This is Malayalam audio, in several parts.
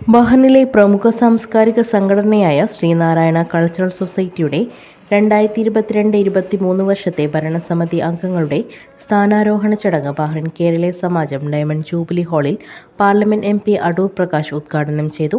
ബഹ്റിനിലെ പ്രമുഖ സാംസ്കാരിക സംഘടനയായ ശ്രീനാരായണ കൾച്ചറൽ സൊസൈറ്റിയുടെ രണ്ടായിരത്തി ഇരുപത്തിരണ്ട് ഇരുപത്തിമൂന്ന് വർഷത്തെ ഭരണസമിതി അംഗങ്ങളുടെ സ്ഥാനാരോഹണ ചടങ്ങ് Bahrain Keraleeya Samajam diamond jubilee ഹാളിൽ parliament M P Adoor Prakash ഉദ്ഘാടനം ചെയ്തു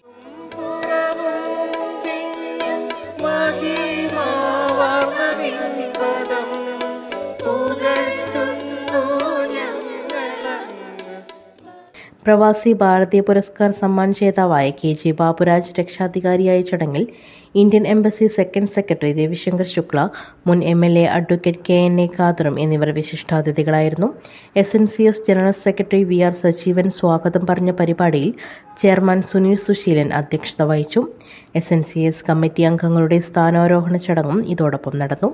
പ്രവാസി ഭാരതീയ പുരസ്കാർ സമ്മാൻ ജേതാവായ കെ ജി ബാബുരാജ് രക്ഷാധികാരിയായ ചടങ്ങിൽ Indian embassy second secretary Ravishankar Shukla മുൻ M L A advocate K N A ഖാദറും എന്നിവർ വിശിഷ്ടാതിഥികളായിരുന്നു S N C S general secretary V R Sajeevan സ്വാഗതം പറഞ്ഞ പരിപാടിയിൽ ചെയർമാൻ സുനിൽ സുശീലൻ അധ്യക്ഷത വഹിച്ചു S N C S committee അംഗങ്ങളുടെ സ്ഥാനാരോഹണ ചടങ്ങും ഇതോടൊപ്പം നടന്നു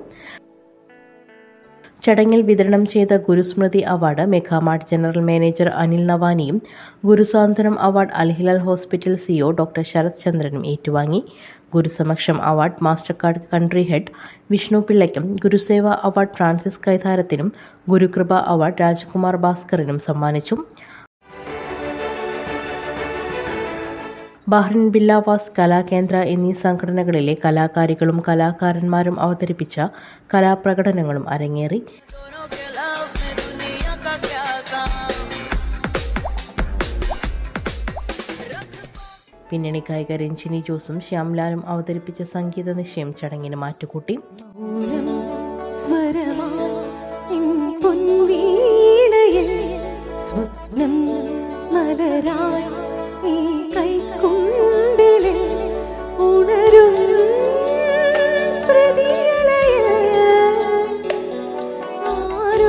ചടങ്ങിൽ വിതരണം ചെയ്ത ഗുരുസ്മൃതി award Megamart general manager Anil നവാനിയും ഗുരുസാന്ത്വനം award Alhilal hospital CEO doctor Sarath ചന്ദ്രനും ഏറ്റുവാങ്ങി ഗുരുസമക്ഷം award master card country head Vishnu പിള്ളയ്ക്കും ഗുരുസേവ അവാർഡ് ഫ്രാൻസിസ് കൈതാരത്തിനും ഗുരുകൃപ അവാർഡ് രാജ്കുമാർ ഭാസ്കറിനും സമ്മാനിച്ചു ബഹ്റിൻ ബില്ലാവാസ് കലാകേന്ദ്ര എന്നീ സംഘടനകളിലെ കലാകാരികളും കലാകാരന്മാരും അവതരിപ്പിച്ച കലാപ്രകടനങ്ങളും അരങ്ങേറി दोनों के लव में दुनिया का क्या काम പിന്നണി ഗായിക രഞ്ജിനി ജോസും ശ്യാംലാലും അവതരിപ്പിച്ച സംഗീത നിശ്ചയം ചടങ്ങിന് മാറ്റുകൂട്ടി മൗനം സ്വരമായി നിൻ പൊൻവീണയിൽ സ്വപ്നം മലരായി നീ കൈക്കുമ്പിളിൽ ഉണരും സ്മൃതിയലയിൽ ആരോ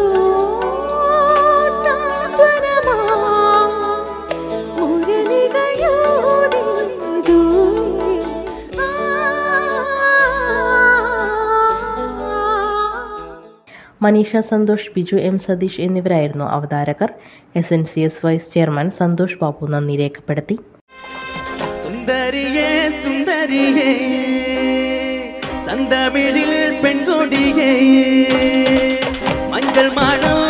സാന്ത്വനമായി മുരളികയോടെ ദൂരെ ആ മനീഷ സന്തോഷ് ബിജു എം സതീഷ് എന്നിവരായിരുന്നു അവതാരകർ S N C S vice chairman Santhosh Babu നന്ദി രേഖപ്പെടുത്തി സുന്ദരിയേ സുന്ദരിയേ സന്തമിഴിൽ പെൺകൊടിയേ മഞ്ഞൾ മാണോ